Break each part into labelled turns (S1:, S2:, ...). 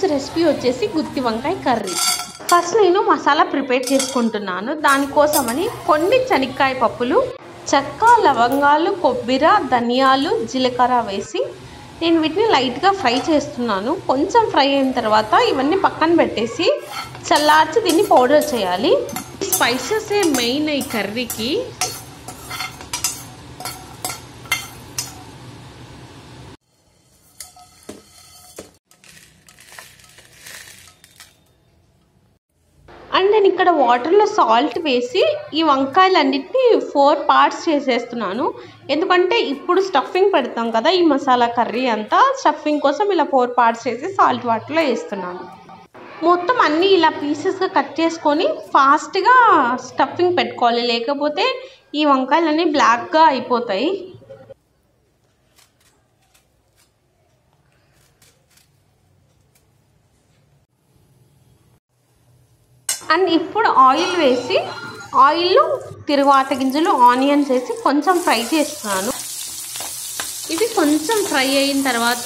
S1: recipe వచ్చేసి గుత్తి వంకాయ curry first నేను మసాలా ప్రిపేర్ చేసుకుంటున్నాను దానికోసమని కొన్ని శనక్కాయ పప్పులు చెక్క లవంగాలు కొబ్బరి ధనియాలు జీలకర్ర వేసి నేను వీటిని లైట్గా ఫ్రై చేస్తున్నాను కొంచెం ఫ్రై అయిన తర్వాత ఇవన్నీ పక్కన పెట్టేసి చల్లార్చి దీన్ని పౌడర్ చేయాలి స్పైసెస్ మెయిన్ ఈ కర్రీకి అండ్ నేను ఇక్కడ వాటర్లో సాల్ట్ వేసి ఈ వంకాయలన్నిటిని ఫోర్ పార్ట్స్ చేసేస్తున్నాను ఎందుకంటే ఇప్పుడు స్టఫింగ్ పెడతాం కదా ఈ మసాలా కర్రీ అంతా స్టఫింగ్ కోసం ఇలా ఫోర్ పార్ట్స్ చేసి సాల్ట్ వాటర్లో వేస్తున్నాను మొత్తం అన్నీ ఇలా పీసెస్గా కట్ చేసుకొని ఫాస్ట్గా స్టఫింగ్ పెట్టుకోవాలి లేకపోతే ఈ వంకాయలన్నీ బ్లాక్గా అయిపోతాయి అండ్ ఇప్పుడు ఆయిల్ వేసి ఆయిల్లో తిరువాత గింజలు ఆనియన్స్ వేసి కొంచెం ఫ్రై చేస్తున్నాను ఇవి కొంచెం ఫ్రై అయిన తర్వాత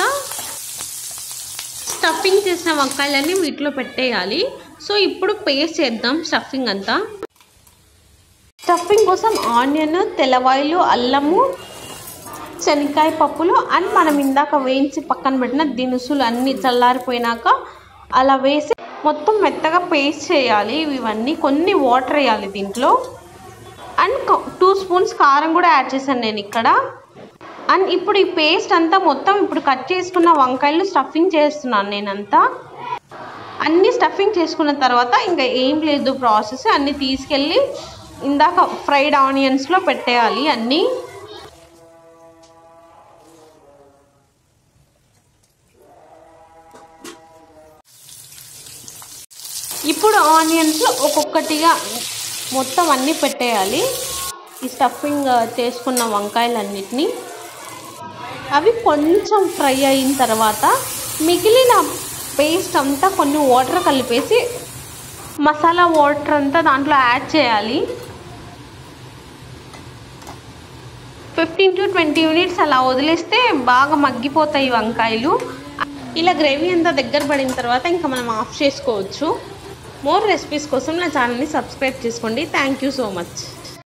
S1: స్టఫింగ్ చేసిన వంకాయలన్నీ వీటిలో పెట్టేయాలి సో ఇప్పుడు పేస్ట్ చేద్దాం స్టఫింగ్ అంతా స్టఫింగ్ కోసం ఆనియన్ తెల్లవాయిలు అల్లము శనక్కాయ పప్పులు అండ్ మనం ఇందాక వేయించి పక్కన పెట్టిన దినుసులు అన్నీ చల్లారిపోయినాక అలా వేసి మొత్తం మెత్తగా పేస్ట్ చేయాలి ఇవన్నీ కొన్ని వాటర్ వేయాలి దీంట్లో అండ్ టూ స్పూన్స్ కారం కూడా యాడ్ చేశాను నేను ఇక్కడ అండ్ ఇప్పుడు ఈ పేస్ట్ అంతా మొత్తం ఇప్పుడు కట్ చేసుకున్న వంకాయలు స్టఫింగ్ చేస్తున్నాను నేనంతా అన్ని స్టఫింగ్ చేసుకున్న తర్వాత ఇంకా ఏం లేదు ప్రాసెస్ అన్నీ తీసుకెళ్ళి ఇందాక ఫ్రైడ్ ఆనియన్స్లో పెట్టేయాలి అన్నీ ఇప్పుడు ఆనియన్స్లో ఒక్కొక్కటిగా మొత్తం అన్నీ పెట్టేయాలి ఈ స్టఫింగ్ చేసుకున్న వంకాయలన్నిటినీ అవి కొంచెం ఫ్రై అయిన తర్వాత మిగిలిన పేస్ట్ అంతా కొన్ని వాటర్ కలిపేసి మసాలా వాటర్ అంతా దాంట్లో యాడ్ చేయాలి ఫిఫ్టీన్ టు ట్వంటీ మినిట్స్ అలా వదిలేస్తే బాగా మగ్గిపోతాయి వంకాయలు ఇలా గ్రేవీ అంతా దగ్గర పడిన తర్వాత ఇంకా మనం ఆఫ్ చేసుకోవచ్చు మోర్ రెసిపీస్ కోసం నా ఛానల్ని సబ్స్క్రైబ్ చేసుకోండి థ్యాంక్ యూ సో మచ్